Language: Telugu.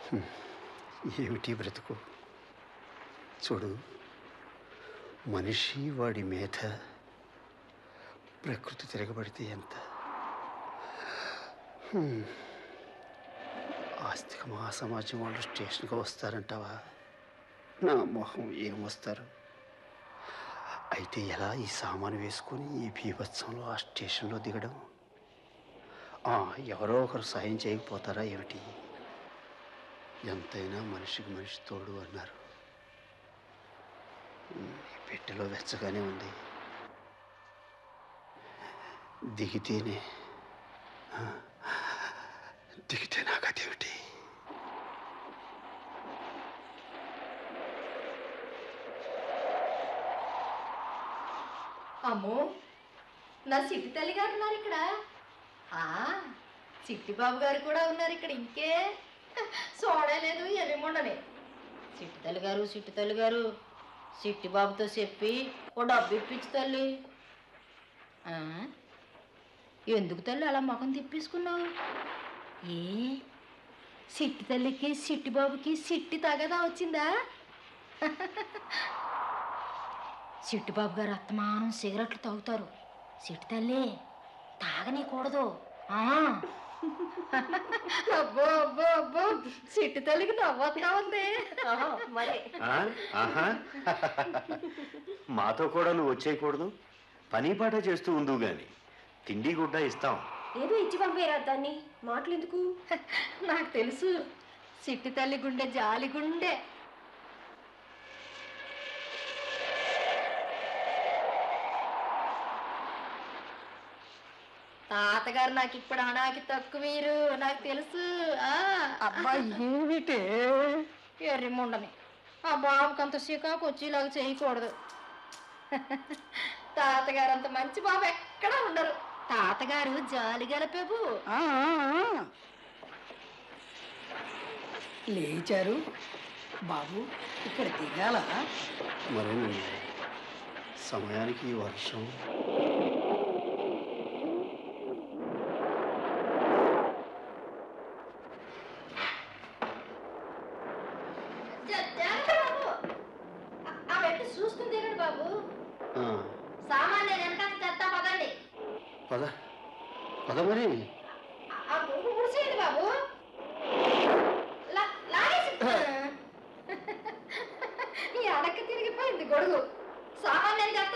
ఏమిటి బ్రతుకు చూడు మనిషి వాడి మీద ప్రకృతి తిరగబడితే ఎంత హ్మ్. ఆస్తిక మహాసమాజం వాళ్ళు స్టేషన్కి వస్తారంటావా నా మొహం ఏమొస్తారు అయితే ఎలా ఈ సామాను వేసుకొని ఈ బీభత్సంలో ఆ స్టేషన్లో దిగడం ఆ, ఎవరో ఒకరు సాయం చేయకపోతారా ఏమిటి ఎంతైనా మనిషికి మనిషి తోడు అన్నారు ఉమ్, ఈ పెట్టెలో వెచ్చగానే ఉంది దిగితేనే ఆ, దిగితే నాకు అదేమిటి అమ్మో నా సిట్టి తల్లి గారు ఉన్నారు ఇక్కడ ఆ చిట్టి బాబు గారు కూడా ఉన్నారు ఇక్కడ ఇంకే సోడా లేదు ఎర్రముండని సిట్టి తల్లి గారు సిట్టి తల్లి గారు సిట్టి బాబుతో చెప్పి ఓ డబ్బు ఇప్పించు తల్లి ఆ? ఎందుకు తల్లి అలా ముఖం తిప్పేసుకున్నావు ఏ సిట్టి తల్లికి సిట్టి బాబుకి సిట్టి తగదా వచ్చిందా సిట్టిబాబు గారు అత్తమానం సిగరెట్లు తాగుతారు సిట్టి తల్లి తాగనీకూడదు ఆ. అబ్బో అబ్బో అబ్బో సిట్టి తల్లికి నవ్వుతా ఉంది మరి ఆ? ఆహా మాతో కూడా నువ్వు వచ్చేయకూడదు పని పాట చేస్తూ ఉండు గాని తిండి గుడ్డ ఇస్తాం ఏదో ఇచ్చి పంపేరా దాన్ని మాటలు ఎందుకు నాకు తెలుసు సిట్టి తల్లి గుండె జాలి గుండె తాతగారు నాకు ఇప్పుడు అనాకి తక్కువ మీరు నాకు తెలుసు ఆ అబ్బా ఏమిటే ఎర్రిముండని ఆ బాబుకి అంత సికాకు వచ్చేలాగా చేయకూడదు తాతగారు అంత మంచి బాబు ఎక్కడా ఉండరు తాతగారు జాలి గలపేబు ఆ, ఆ, ఆ. లేచారు బాబు ఇక్కడ దిగాల మరేనండి సమయానికి ఈ వర్షం జ- జాగ్రత్త బాబు ఆ- ఆ వెంట చూసుకుని దిగండి బాబు ఆ, సామాన్ నేను వెనకాల తెస్తా పదండి పద పద మరి ఆ- ఆ గుంపు ముడిసేయండి బాబు లా- లాగేసి ఈ అడక్క తిరిగిపోయింది గొడుగు సామాన్ నేను తెస్తా